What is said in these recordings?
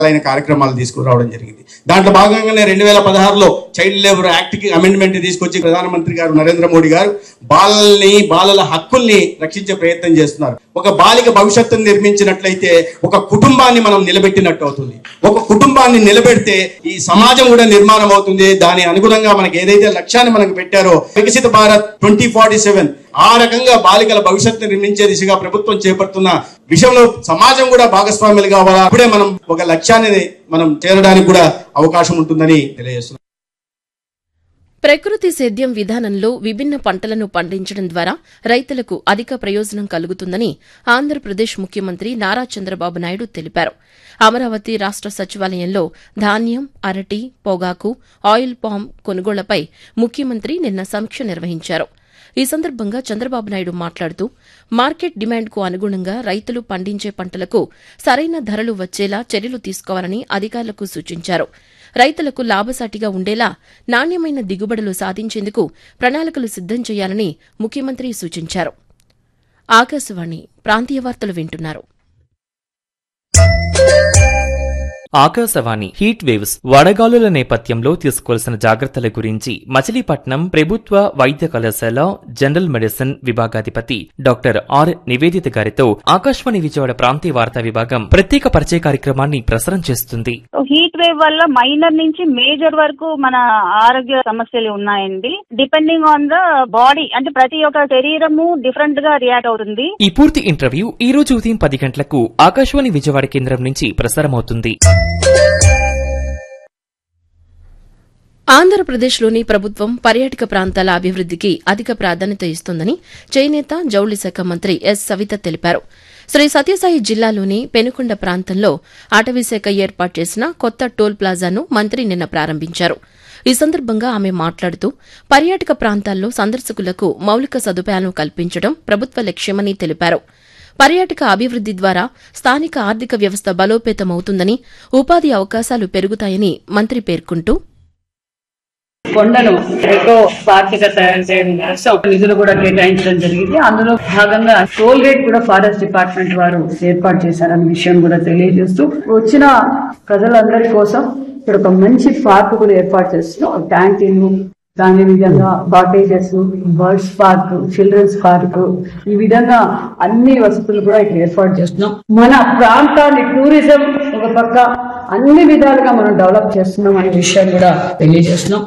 రకాలైన కార్యక్రమాలు తీసుకురావడం జరిగింది దాంట్లో భాగంగానే రెండు వేల పదహారులో చైల్డ్ లేబర్ యాక్ట్ కి అమెండ్మెంట్ తీసుకొచ్చి ప్రధానమంత్రి గారు నరేంద్ర మోడీ గారు బాలల్ని బాలల హక్కుల్ని రక్షించే ప్రయత్నం చేస్తున్నారు ఒక బాలిక భవిష్యత్తును నిర్మించినట్లయితే ఒక కుటుంబాన్ని మనం నిలబెట్టినట్టు అవుతుంది ఒక కుటుంబాన్ని నిలబెడితే ఈ సమాజం కూడా నిర్మాణం అవుతుంది దాని అనుగుణంగా మనకి ఏదైతే లక్ష్యాన్ని మనకు పెట్టారో వికసిత భారత్ ట్వంటీ ఫార్టీ సెవెన్ ఆ రకంగా బాలికల భవిష్యత్తు నిర్మించే దిశగా ప్రభుత్వం చేపడుతున్న విషయంలో సమాజం కూడా భాగస్వాములు కావాలా అప్పుడే మనం ఒక లక్ష్యాన్ని మనం చేరడానికి కూడా అవకాశం ఉంటుందని తెలియజేస్తున్నాం ప్రకృతి సేద్యం విధానంలో విభిన్న పంటలను పండించడం ద్వారా రైతులకు అధిక ప్రయోజనం కలుగుతుందని ఆంధ్రప్రదేశ్ ముఖ్యమంత్రి నారా చంద్రబాబు నాయుడు తెలిపారు అమరావతి రాష్ట సచివాలయంలో ధాన్యం అరటి పొగాకు ఆయిల్ పామ్ కొనుగోళ్లపై ముఖ్యమంత్రి నిన్న సమీక్ష నిర్వహించారు ఈ సందర్భంగా చంద్రబాబు నాయుడు మాట్లాడుతూ మార్కెట్ డిమాండ్కు అనుగుణంగా రైతులు పండించే పంటలకు సరైన ధరలు వచ్చేలా చర్యలు తీసుకోవాలని అధికారులకు సూచించారు రైతులకు లాభసాటిగా ఉండేలా నాణ్యమైన దిగుబడులు సాధించేందుకు ప్రణాళికలు సిద్దం చేయాలని ముఖ్యమంత్రి సూచించారు ఆకాశవాణి ప్రాంతీయ వార్తలు వింటున్నారు ఆకాశవాణి హీట్ వేవ్స్ వడగాలుల నేపథ్యంలో తీసుకోవాల్సిన జాగ్రత్తల గురించి మచిలీపట్నం ప్రభుత్వ వైద్య కళాశాల జనరల్ మెడిసిన్ విభాగాధిపతి డాక్టర్ ఆర్ నివేదిత గారితో ఆకాశవాణి విజయవాడ ప్రాంతీయ వార్తా విభాగం ప్రత్యేక పరిచయ కార్యక్రమాన్ని ప్రసారం చేస్తుంది హీట్ వేవ్ వల్ల మైనర్ నుంచి మేజర్ వరకు మన ఆరోగ్య సమస్యలు ఉన్నాయండి డిపెండింగ్ ఆన్ ద బాడీ అంటే ప్రతి ఒక్క శరీరము డిఫరెంట్ గా రియాక్ట్ అవుతుంది ఈ పూర్తి ఇంటర్వ్యూ ఈ రోజు ఉదయం పది గంటలకు ఆకాశవాణి విజయవాడ కేంద్రం నుంచి ప్రసారమవుతుంది ఆంధ్రప్రదేశ్లోని ప్రభుత్వం పర్యాటక ప్రాంతాల అభివృద్దికి అధిక ప్రాధాన్యత ఇస్తోందని చేనేత జౌళి శాఖ మంత్రి ఎస్ సవిత తెలిపారు శ్రీ సత్యసాయి జిల్లాలోని పెనుకొండ ప్రాంతంలో అటవీశాఖ ఏర్పాటు చేసిన కొత్త టోల్ ప్లాజాను మంత్రి నిన్న ప్రారంభించారు ఈ సందర్భంగా ఆమె మాట్లాడుతూ పర్యాటక ప్రాంతాల్లో సందర్శకులకు మౌలిక సదుపాయాలను కల్పించడం ప్రభుత్వ లక్ష్యమని తెలిపారు పర్యాటక అభివృద్ది ద్వారా స్థానిక ఆర్థిక వ్యవస్థ బలోపేతమవుతుందని ఉపాధి అవకాశాలు పెరుగుతాయని మంత్రి పేర్కొంటూ కొండను ఎకో పార్క్ గా తయారు చేయడం కోసం నిధులు కూడా కేటాయించడం జరిగింది అందులో భాగంగా టోల్ గేట్ కూడా ఫారెస్ట్ డిపార్ట్మెంట్ వారు ఏర్పాటు చేశారన్న విషయం కూడా తెలియజేస్తూ వచ్చిన ప్రజలందరి కోసం ఇక్కడ ఒక మంచి పార్క్ కూడా ఏర్పాటు చేస్తున్నాం ట్యాంకీలు దాని విధంగా cottages birds park children's park ఈ విధంగా అన్ని వసతులు కూడా ఇక్కడ ఏర్పాటు చేస్తున్నాం మన ప్రాంతాన్ని టూరిజం ఒక పక్క అన్ని విధాలుగా మనం డెవలప్ చేస్తున్నాం అనే విషయం కూడా తెలియజేస్తున్నాం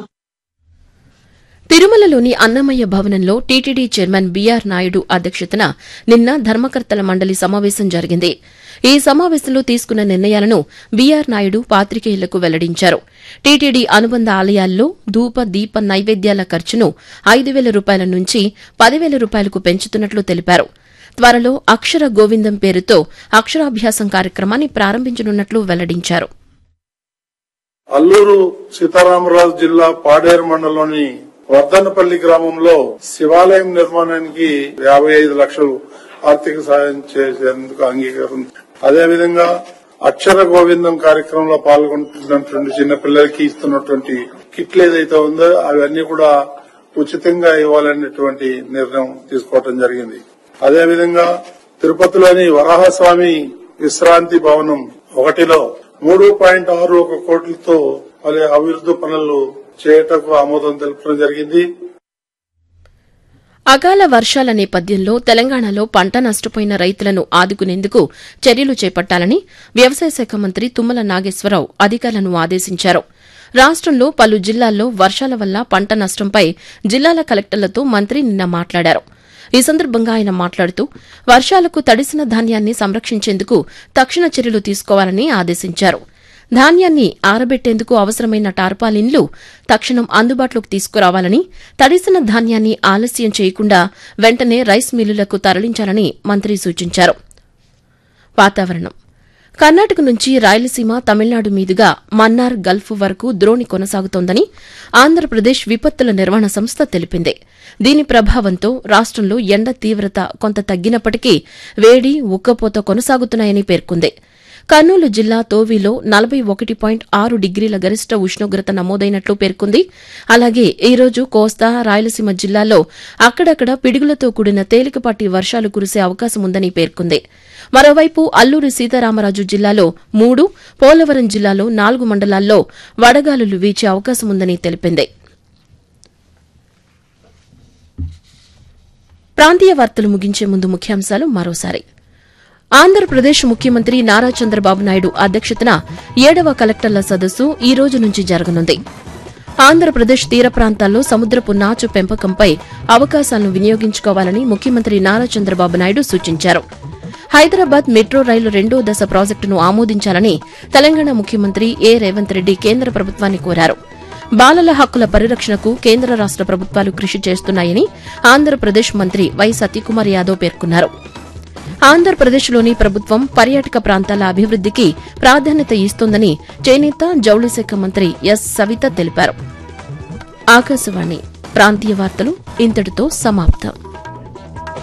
తిరుమలలోని అన్నమయ్య భవనంలో టీటీడీ చైర్మన్ బీఆర్ నాయుడు అధ్యక్షతన నిన్న ధర్మకర్తల మండలి సమావేశం జరిగింది ఈ సమావేశంలో తీసుకున్న నిర్ణయాలను బీఆర్ నాయుడు పాత్రికేయులకు వెల్లడించారు టీటీడీ అనుబంధ ఆలయాల్లో ధూప దీప నైవేద్యాల ఖర్చును ఐదు వేల రూపాయల నుంచి పదివేల రూపాయలకు పెంచుతున్నట్లు తెలిపారు త్వరలో అక్షర గోవిందం పేరుతో అక్షరాభ్యాసం కార్యక్రమాన్ని ప్రారంభించనున్నట్లు వెల్లడించారు అల్లూరు సీతారామరాజు జిల్లా పాడేరు మండలంలోని వర్ధనపల్లి గ్రామంలో శివాలయం నిర్మాణానికి యాభై ఐదు లక్షలు ఆర్థిక సాయం చేసేందుకు అంగీకారం అదేవిధంగా అక్షర గోవిందం కార్యక్రమంలో పాల్గొంటున్నటువంటి చిన్నపిల్లలకి ఇస్తున్నటువంటి కిట్లు ఏదైతే ఉందో అవన్నీ కూడా ఉచితంగా ఇవ్వాలనేటువంటి నిర్ణయం తీసుకోవడం జరిగింది అదేవిధంగా తిరుపతిలోని వరాహస్వామి విశ్రాంతి భవనం ఒకటిలో మూడు పాయింట్ ఆరు ఒక కోట్లతో పలు అభివృద్ధి పనులు చేయటకు ఆమోదం తెలపడం జరిగింది అకాల వర్షాల నేపథ్యంలో తెలంగాణలో పంట నష్టపోయిన రైతులను ఆదుకునేందుకు చర్యలు చేపట్టాలని వ్యవసాయ శాఖ మంత్రి తుమ్మల నాగేశ్వరరావు అధికారులను ఆదేశించారు రాష్టంలో పలు జిల్లాల్లో వర్షాల వల్ల పంట నష్టంపై జిల్లాల కలెక్టర్లతో మంత్రి నిన్న మాట్లాడారు ఈ సందర్భంగా ఆయన మాట్లాడుతూ వర్షాలకు తడిసిన ధాన్యాన్ని సంరక్షించేందుకు తక్షణ చర్యలు తీసుకోవాలని ఆదేశించారు ధాన్యాన్ని ఆరబెట్టేందుకు అవసరమైన టార్పాలిన్లు తక్షణం అందుబాటులోకి తీసుకురావాలని తడిసిన ధాన్యాన్ని ఆలస్యం చేయకుండా వెంటనే రైస్ మిల్లులకు తరలించాలని మంత్రి సూచించారు వాతావరణం కర్ణాటక నుంచి రాయలసీమ తమిళనాడు మీదుగా మన్నార్ గల్ఫ్ వరకు ద్రోణి కొనసాగుతోందని ఆంధ్రప్రదేశ్ విపత్తుల నిర్వహణ సంస్థ తెలిపింది దీని ప్రభావంతో రాష్టంలో ఎండ తీవ్రత కొంత తగ్గినప్పటికీ వేడి ఉక్కపోత కొనసాగుతున్నాయని పేర్కొంది కర్నూలు జిల్లా తోవిలో నలభై ఒకటి పాయింట్ ఆరు డిగ్రీల గరిష్ట ఉష్ణోగ్రత నమోదైనట్లు పేర్కొంది అలాగే ఈ రోజు కోస్తా రాయలసీమ జిల్లాల్లో అక్కడక్కడ పిడుగులతో కూడిన తేలికపాటి వర్షాలు కురిసే అవకాశం ఉందని పేర్కొంది మరోవైపు అల్లూరి సీతారామరాజు జిల్లాలో మూడు పోలవరం జిల్లాలో నాలుగు మండలాల్లో వడగాలులు వీచే అవకాశం ఉందని తెలిపింది ప్రాంతీయ వార్తలు ముగించే ముందు ముఖ్యాంశాలు మరోసారి ఆంధ్రప్రదేశ్ ముఖ్యమంత్రి నారా చంద్రబాబు నాయుడు అధ్యక్షతన ఏడవ కలెక్టర్ల సదస్సు ఈ రోజు నుంచి జరగనుంది ఆంధ్రప్రదేశ్ తీర ప్రాంతాల్లో సముద్రపు నాచు పెంపకంపై అవకాశాలను వినియోగించుకోవాలని ముఖ్యమంత్రి నారా చంద్రబాబు నాయుడు సూచించారు హైదరాబాద్ మెట్రో రైలు రెండో దశ ప్రాజెక్టును ఆమోదించాలని తెలంగాణ ముఖ్యమంత్రి ఏ రేవంత్ రెడ్డి కేంద్ర ప్రభుత్వాన్ని కోరారు బాలల హక్కుల పరిరక్షణకు కేంద్ర రాష్ట ప్రభుత్వాలు కృషి చేస్తున్నాయని ఆంధ్రప్రదేశ్ మంత్రి వై సత్యకుమార్ యాదవ్ పేర్కొన్నారు ఆంధ్రప్రదేశ్లోని ప్రభుత్వం పర్యాటక ప్రాంతాల అభివృద్దికి ప్రాధాన్యత ఇస్తోందని చేనేత జౌళి శాఖ మంత్రి ఎస్ సవిత తెలిపారు ఆకాశవాణి ప్రాంతీయ వార్తలు ఇంతటితో సమాప్తం